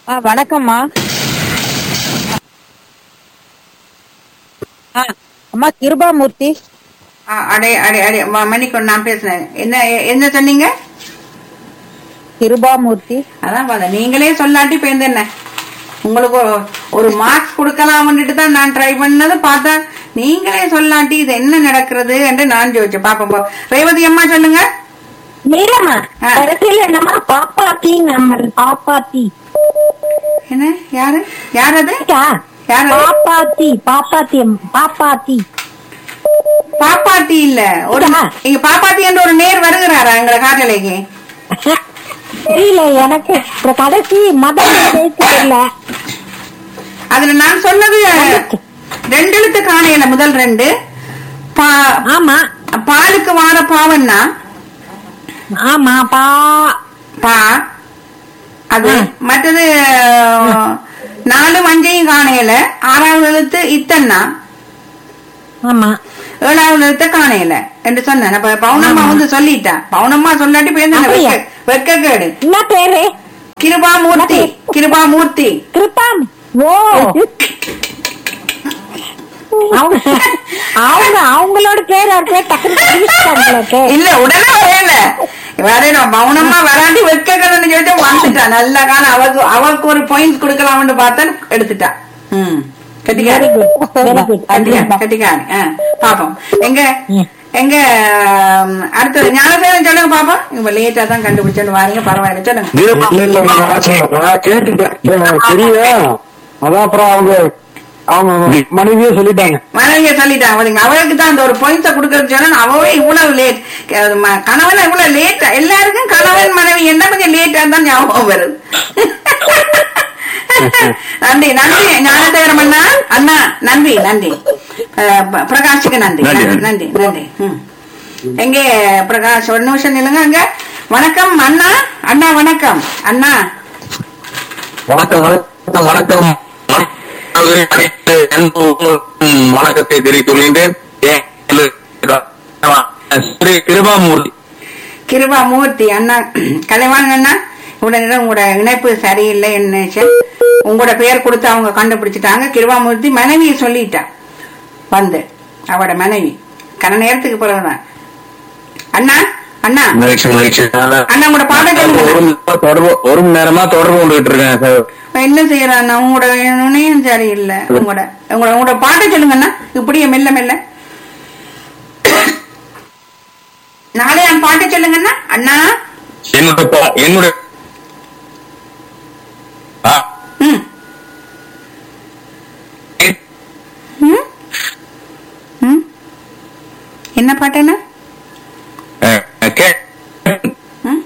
ஆ வணக்கம்மா ஆ, அம்மா கிருபாமூர்த்தி ஆ, அடே அடே அடே ம- மன்னிக்கணும் நான் பேசுனேன் என்ன எ- என்ன சொன்னீங்க கிருபாமூர்த்தி அதான் பார்த்தேன் நீங்களே சொல்லாட்டி இப்ப என்ன உங்களுக்கு ஒரு- ஒரு மார்க்ஸ் கொடுக்கலாம்னுட்டு தான் நான் ட்ரை பண்ணது பார்த்தா நீங்களே சொல்லாட்டி இது என்ன நடக்கிறது என்று நான் ஜோதிச்சேன் பாப்போம் பா- ரேவதி அம்மா சொல்லுங்க மீரம்மா ஆ. கடைசியில என்னமா பாப்பாத்தி நம்ம பாப்பாத்தி என்ன யாரு யார் அது இருக்கா? யாரு? பாப்பாத்தி பாப்பாத்தி பாப்பாத்தி பாப்பாத்தி இல்ல ஒரு இதா? இங்க பாப்பாத்தி என்ற ஒரு நேர் வருகிறாரா எங்களை காட்டலைக்கு இல்ல எனக்கு இந்த கடைசி மதம் தெரியல அதுல நான் சொன்னது ரெண்டு எழுத்து காணையில முதல் ரெண்டு பா- ஆமா பாலுக்கு வார பாவன்னா ஆமா பா பா அது மற்றது நாலு வஞ்சையும் காணையில ஆறாவது எழுத்து இத்தன்னா ஆமா ஏழாவது எழுத்து காணையில என்று சொன்னேன் அப்ப பவுனம்மா வந்து சொல்லிட்டா பவுனம்மா சொல்லாட்டி பேருந்து அப்படியா? வெக்க கேடு என்ன பேரு கிருபாமூர்த்தி கிருபாமூர்த்தி கிருப்பாம் ஓ அவங்க அவங்க அவங்களோட பேர் அவர் பேர் டக்குனு தெரிவிச்சிட்டாங்களே இல்ல உடனே வரல வரணும் பவுனம்மா வராண்டி வெக்க கேடுன்னு சொல்லிட்டு வந்துட்டா நல்ல காலம் அவக்கு அவக்கு ஒரு பாயிண்ட்ஸ் கொடுக்கலாம்னு பார்த்தா எடுத்துட்டா ம் வெரி கட்டிக்காரி குட் வெரி குட் கட்டிக்காரி கட்டிக்காரி ஆ, பாப்போம் எங்க ம். எங்க ஆம், அடுத்தது ஞானசேகரன் சொல்லுங்க பாப்போம் இப்ப லேட்டா தான் கண்டுபிடிச்சோன்னு வாரீங்க பரவாயில்ல சொல்லுங்க இல்ல, இல்ல, நான் நான் கேட்டுட்டேன் எனக்கு தெரியும் அதான் அப்புறம் அவங்க அவங்க மனைவியே சொல்லிட்டாங்க மனைவிய சொல்லிட்டாங்க பாத்தீங்க அவளுக்கு தான் அந்த ஒரு பாயிண்ட்ஸ கொடுக்கறது சொன்னா அவவே இவ்வளவு லேட் கணவன் இவ்வளவு லேட் எல்லாருக்கும் கணவன் மனைவி என்ன கொஞ்சம் லேட்டா தான் ஞாபகம் வருது நன்றி நன்றி ஞானசேகரம் அண்ணா அண்ணா நன்றி நன்றி அஹ், ப- பிரகாஷுக்கு நன்றி நன்றி, நன்றி நன்றி நன்றி ம். எங்கே பிரகாஷ் ஒரு நிமிஷம் நில்லுங்க அங்க வணக்கம் அண்ணா அண்ணா வணக்கம் அண்ணா வணக்கம் வணக்கம் வணக்கம் அனைத்து அன்புக்கும் வணக்கத்தை தெரிவித்துள்ளேன் ஸ்ரீ கிருபாமூர்த்தி கிருபா மூர்த்தி அண்ணா கலைவாங்க அண்ணா உடனே உங்களோட இணைப்பு சரியில்லை என்ன உங்களோட பெயர் கொடுத்து அவங்க கண்டுபிடிச்சிட்டாங்க கிருபாமூர்த்தி மனைவியை சொல்லிட்டா வந்து அவட மனைவி கன நேரத்துக்கு பிறகுதான் அண்ணா அண்ணா மகிழ்ச்சி மகிழ்ச்சி அண்ணா உங்களோட பாடம் ஒரு சொல்லுங்க நிமிஷம் தொடர்பு ஒரு மணி நேரமா தொடர்பு கொண்டுகிட்டு இருக்கேன் சார் என்ன செய்யறா அண்ணா உங்களோட இணையம் சரியில்லை உங்களோட உங்களோட உங்களோட பாட்டை சொல்லுங்க அண்ணா இப்படியே மெல்ல மெல்ல நாளை என் பாட்டை சொல்லுங்க அண்ணா அண்ணா என்னோட பா- என்னோட ஆ, ம் ம்? ம்? என்ன பாட்டுன்னா அஹ், கே- ம்?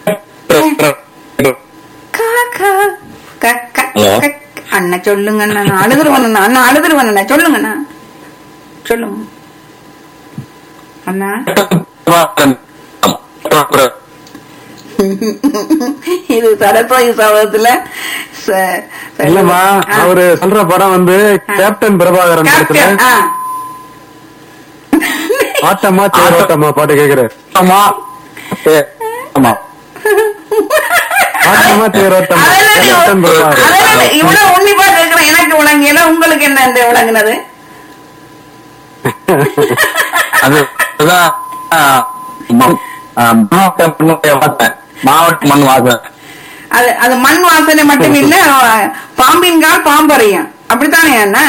காக்கா கக்க ஹலோ? அண்ணா சொல்லுங்க அண்ணா நான் அழுதுருவேன் அண்ணா அண்ணா அழுதுருவேன் அண்ணா சொல்லுங்க அண்ணா சொல்லுங்க அண்ணா இது சரஸ்வதி சபதத்துல ச- ச- இல்லம்மா ஆ. அவரு சொல்ற படம் வந்து கேப்டன் பிரபாகரன் படத்துல கேப்டன், ஆ. ஆட்டமா தேரோட்டமா பாட்டு கேக்குறாரு ஆமா ஏ, ஆமா ஆட்டமா தேரோட்டமா அதெல்லாம் கேப்டன் பிரபாகரன் அதெல்லாம் இவ்வளவு உன்னிப்பா கேட்கிறேன் எனக்கு விளங்கியல உங்களுக்கு என்ன இந்த விளங்குனது அது அதுதான் ஆ, ம- ஆ, மாவட்ட மண்ணுடைய வாசனை மாவட்ட மண் வாசனை அது அது மண் வாசனை மட்டும் இல்ல பாம்பின் கால் பாம்பறையும் அப்படித்தானே அண்ணா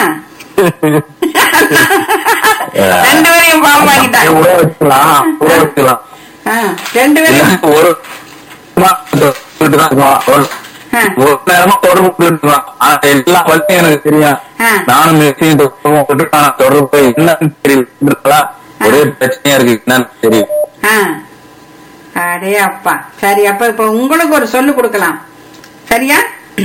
ரெண்டு பேரையும் பாம்பாக்கிட்டாங்க ஊற வச்சுக்கலாம் ஊற வச்சுக்கலாம் ஆ, ரெண்டு பேரும் இல்ல, ஒரு சொல்லிட்டு தான் இருக்கோம். ஒரு ஆ. ஒரு நேரமா தொடர்பு கொண்டுருக்கலாம் ஆனா எல்லா வழியும் எனக்கு தெரியும் ஆ. நானும் மெசேஜ் தொடர்பு நான் தொடர்பு என்னன்னு தெரியல ஒரே பிரச்சனையா இருக்கு என்னன்னு தெரியும் ஆ. அடே அப்பா சரி அப்ப இப்ப உங்களுக்கு ஒரு சொல்லு கொடுக்கலாம் சரியா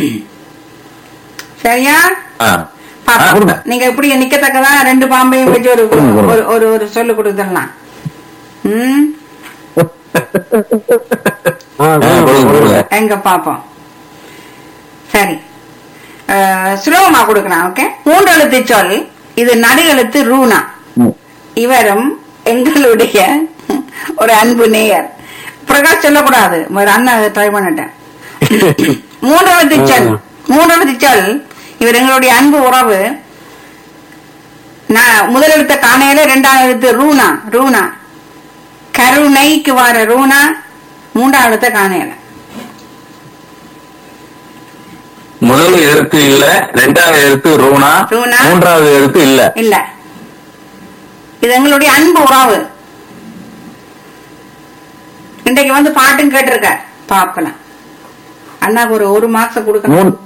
சரியா ஆ. பாப்போம். ஆ, கொடுங்க. நீங்க இப்படி நிக்கத்தக்கதா ரெண்டு பாம்பையும் வச்சு ஒரு கொடுங்க, கொடுங்க. ஒரு- ஒரு ஒரு சொல்லு கொடுத்துடலாம் ம் ஆ, ஆ, கொடுங்க, கொடுங்க. எங்க பாப்போம் சரி அஹ், சுலபமா கொடுக்கலாம் ஓகே மூன்று எழுத்து சொல் இது நடு எழுத்து ரூனா ம். இவரும் எங்களுடைய ஒரு அன்பு நேயர் பிரகாஷ் சொல்லக்கூடாது ஒரு அண்ணன் ட்ரை பண்ணிட்டேன் மூன்று எழுத்து சொல் மூன்றாவது சொல் இவர் எங்களுடைய அன்பு உறவு நான் முதல் எழுத்த காணையில இரண்டாவது எழுத்து ரூனா ரூனா கருணைக்கு வர ரூனா மூன்றாவது எழுத்த காணையில முதல் எழுத்து இல்ல ரெண்டாவது எழுத்து ரூனா ரூனா. மூன்றாவது எழுத்து இல்ல இல்ல இது எங்களுடைய அன்பு உறவு இன்றைக்கு வந்து பாட்டும் கேட்டிருக்க பாப்பலாம் அண்ணாக்கு ஒரு ஒரு மாசம் கொடுக்கணும் மூணு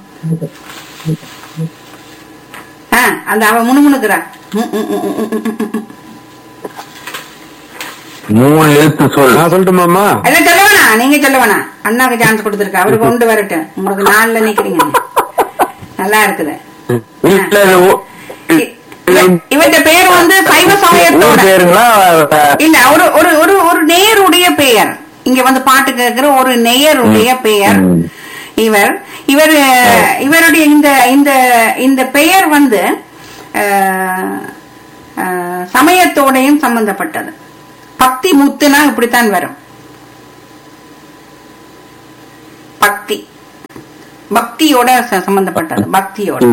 ஆ, அந்த அவ முணுமுணுக்குறா ம், ம், ம், ம், ம், ம், ம். மூணு எழுத்து சொல் நான் சொல்லட்டுமாம்மா இல்ல சொல்ல வேணாம் நீங்க சொல்ல வேணாம் அண்ணாக்கு சான்ஸ் கொடுத்துருக்க அவரு கொண்டு வரட்டும் உங்களுக்கு நாலுல நிக்கிறீங்க நல்லா இருக்குது இல்ல இது ஊ- இ- இவ- இவற்ற பேர் வந்து சைவ ஊர் சமயத்தோட பேருங்களா இல்ல ஒரு ஒரு ஒரு ஒரு நேருடைய பெயர் இங்க வந்து பாட்டு கேட்கிற ஒரு நேயருடைய பெயர் ம். இவர் இவர் அஹ், இவருடைய இந்த இந்த இந்த பெயர் வந்து அஹ், அஹ், சமயத்தோடையும் சம்பந்தப்பட்டது பக்தி முத்துனா இப்படித்தான் வரும் பக்தி பக்தியோட ச- சம்பந்தப்பட்டது பக்தியோட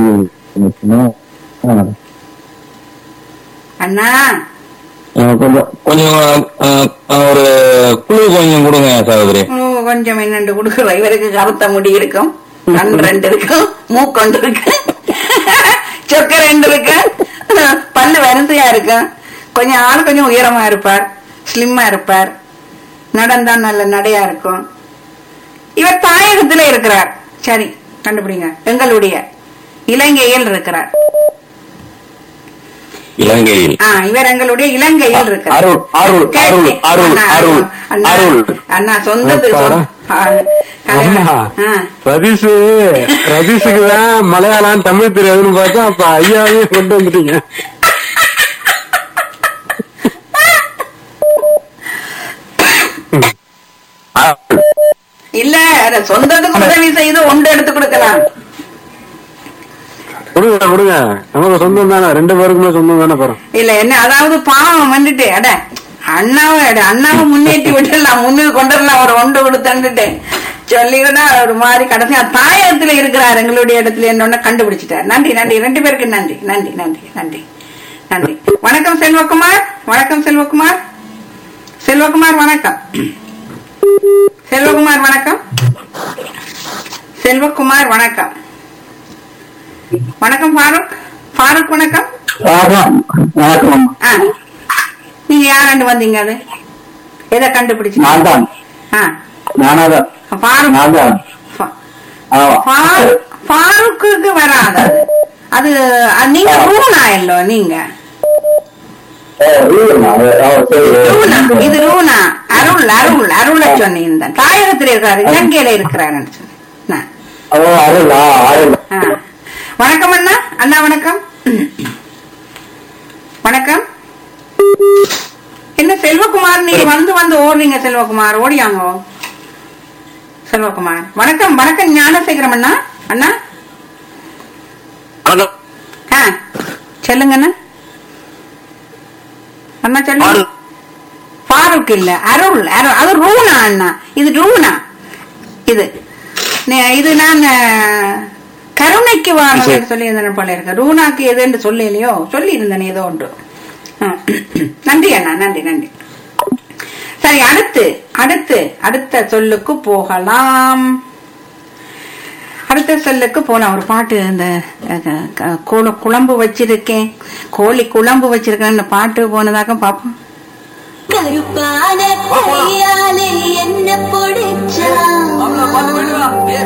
அண்ணா கொஞ்சம் கொஞ்சம் அஹ், ஒரு குழு கொஞ்சம் கொடுங்க சகோதரி ஓ, கொஞ்சம் என்னண்டு கொடுக்குற இவருக்கு கருத்த முடி இருக்கும் கண் ரெண்டு இருக்கும் மூக்கொண்டு இருக்கு சொக்க ரெண்டு இருக்கு பல்லு வரிசையா இருக்கும் கொஞ்சம் ஆள் கொஞ்சம் உயரமா இருப்பார் ஸ்லிம்மா இருப்பார் நடந்தா நல்ல நடையா இருக்கும் இவர் தாயகத்துல இருக்கிறார் சரி கண்டுபிடிங்க எங்களுடைய இலங்கையில் இருக்கிறார் இலங்கையில் ஆ, இவர் எங்களுடைய இலங்கையில் இருக்கிறார் அருள், அருள், அருள், அருள், அண்ணா, அருள், அண்ணா, அருள். அண்ணா சொந்தத்து அப்பாடா. அம்மா ஆ. ரதீஷ் ரதீஷுக்கு தான் மலையாளம் தமிழ் தெரியாதுன்னு பார்த்தா அப்ப ஐயாவே கொண்டு வந்துட்டீங்க அருள். இல்ல அத சொந்தத்துக்கு உதவி செய்து ஒன்று எடுத்து கொடுக்கலாம் கொடுங்க கொடுங்க நமக்கு சொந்தம் தானே ரெண்டு பேருக்குமே சொந்தம் தானே போறோம் இல்ல என்ன அதாவது பாவம் வந்துட்டு அட அண்ணாவை அட அண்ணாவை முன்னேற்றி விட்டுடலாம் முன்னுக்கு கொண்டு வரலாம் ஒரு ஒன்று கொடுத்துட்டு சொல்லிக்கிட்டா ஒரு மாதிரி கடைசியா தாயகத்துல இருக்கிறார் எங்களுடைய இடத்துல என்னொன்னு கண்டுபிடிச்சிட்டார் நன்றி நன்றி ரெண்டு பேருக்கு நன்றி நன்றி நன்றி நன்றி நன்றி வணக்கம் செல்வகுமார் வணக்கம் செல்வகுமார் செல்வகுமார் வணக்கம் செல்வகுமார் வணக்கம் செல்வகுமார் வணக்கம் வணக்கம் ஃபாரூக் ஃபாரூக் வணக்கம் ஆ. நீங்க யாராண்டு வந்தீங்க அது எதை கண்டுபிடிச்சீங்க ஆ. ஃபாரூக் ஃபா- ஃபா- ஃபாரூக்குக்கு வராது அது. அது அது நீங்க ரூனா இல்லோ நீங்க ரூனா இது ரூனா அருள் அருள் அருள சொன்னீங்க தாயகத்தில் இருக்காரு இலங்கையில இருக்கிறாருன்னு சொன்னேன் ஆ. வணக்கம் அண்ணா அண்ணா வணக்கம் வணக்கம் என்ன செல்வகுமார் நீங்க வந்து வந்து ஓடுறீங்க செல்வகுமார் ஓடியாங்க செல்வகுமார் வணக்கம் வணக்கம் ஞானசேகரம் அண்ணா அண்ணா ஆ சொல்லுங்க அண்ணா அண்ணா சொல்லுங்க ஃபாரூக் இல்ல அருள் அருள் அது ரூனா அண்ணா இது ரூனா இது நே- இது நான் அஹ், கருணைக்கு வாங்க சொல்லி இருந்தேன் போல இருக்கு ரூனாக்கு எதுன்னு சொல்லலையோ சொல்லி இருந்தேன் ஏதோ ஒன்று ஆ. நன்றி அண்ணா நன்றி நன்றி சரி அடுத்து அடுத்து அடுத்த சொல்லுக்கு போகலாம் அடுத்த சொல்லுக்கு போலாம் ஒரு பாட்டு இந்த அஹ், க- கோல- குழம்பு வச்சிருக்கேன் கோழி குழம்பு வச்சிருக்கேன் பாட்டு போனதாக பாப்போம் கருப்பான